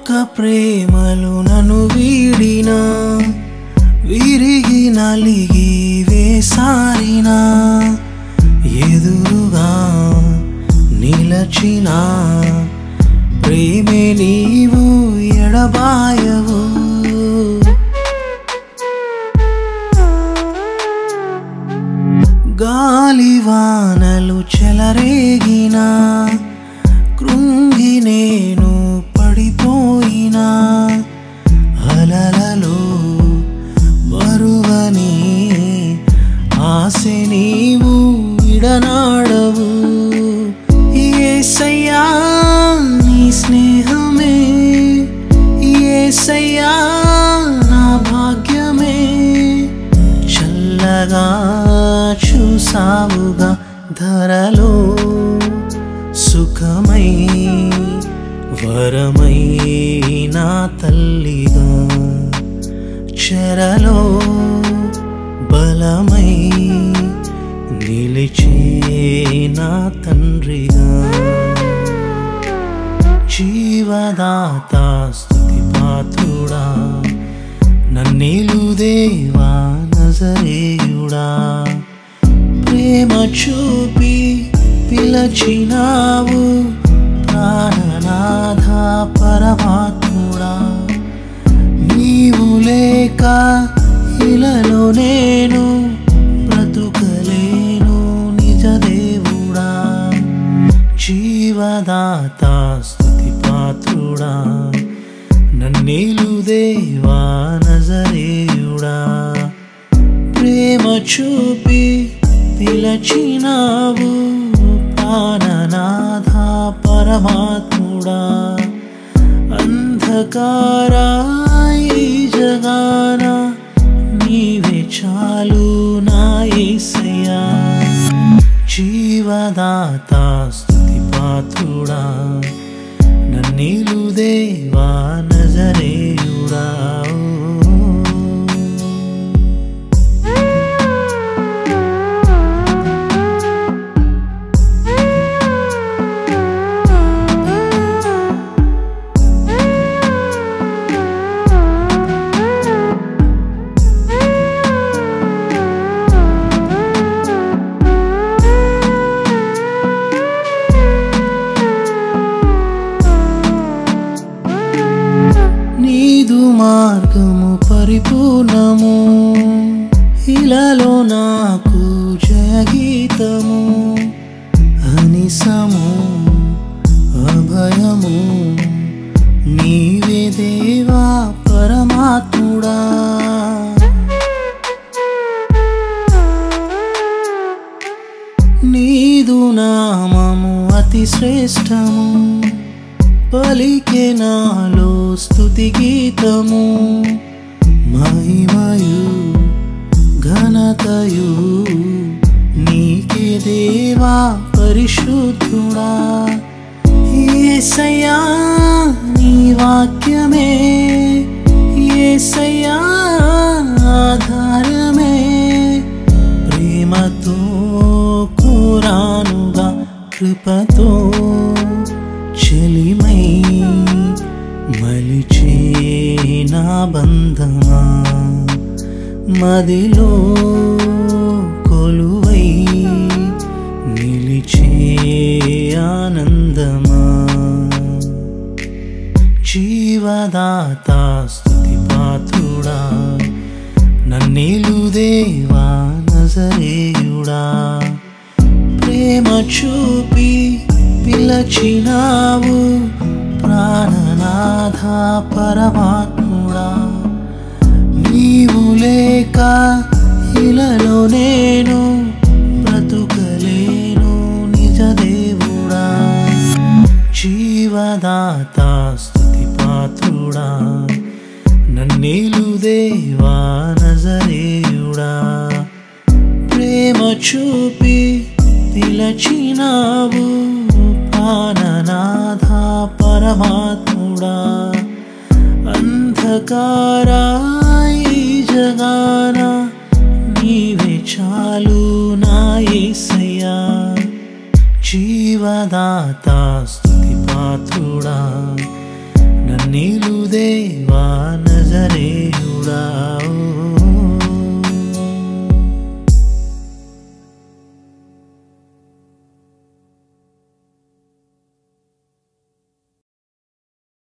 లోక ప్రేమలు నన్ను వీడినా విరిగి నలిగి వేసారిన ఎదురుగా నిలచిన ప్రేమే నీవు ఎడబాయవు గాలివానలు చెలరేగిన కృంగి నేను పడిపోయినా అలలలో బరువని ఆశ నీవు విడనాడవు ఏసయ్యా నీ స్నేహమే ఏసయ్యా నా భాగ్యమే చల్లగా చూసావుగా ధరలో సుఖమై వరమై నా తల్లిగా చెరలో బలమై నిలిచే నా తండ్రిగా జీవదాత స్థుతి పాత్రుడా నన్నేలు దేవా నజరేయుడా ప్రేమ చూపి పిలచినావు ప్రాణనాథ పరమాత్ముడా నీవు లేక ఇలలో నేను బ్రతుకలేను నిజ దేవుడా జీవదాత స్థుతి పాత్రుడా నన్నేలు దేవా నజరేయుడా ప్రేమ చూపి పిలచినావు ప్రాణనాథ పరమాత్ముడా అంధకారా ఈ జగాన నీవే చాలు నా యేసయ్యా జీవదాత స్థుతి పాత్రుడా నన్నీలు దేవా నజరేయుడా నీదు మార్గము పరిపూర్ణము ఇలాలో నాకు జయగీతము అనిసము అభయము నీవే దేవా పరమాత్ముడా నీదు నామము అతి శ్రేష్టము పలికే నాలో స్తుతి గీతము మహిమయు ఘనతయు నీకే దేవా పరిశుద్ధుడా ఏసయ్యా నీ వాక్యమే ఏసయ్యా ఆధారమే ప్రేమతో కురానుగా కృపతో చెలిమై మలిచే నా బంధమా మదిలో కొలువై నిలిచే ఆనందమా జీవదాత స్థుతి పాత్రుడా నన్నేలు దేవా నజరేయుడా ప్రేమ చూపి పిలచినావు ప్రాణనాథ పరమాత్ముడా నీవు లేక ఇలలో నేను బ్రతుకలేను నిజ దేవుడా జీవదాత స్థుతి పాత్రుడా నన్నేలు దేవా నజరేయుడా ప్రేమ చూపి పిలచినావు ప్రాణనాథ పరమాత్ముడా అంధకారా ఈ జగాన నీవే చాలు నా యేసయ్యా జీవదాత స్తుతి పాత్రుడా నన్నీలు దేవా నజరేయుడా ఓ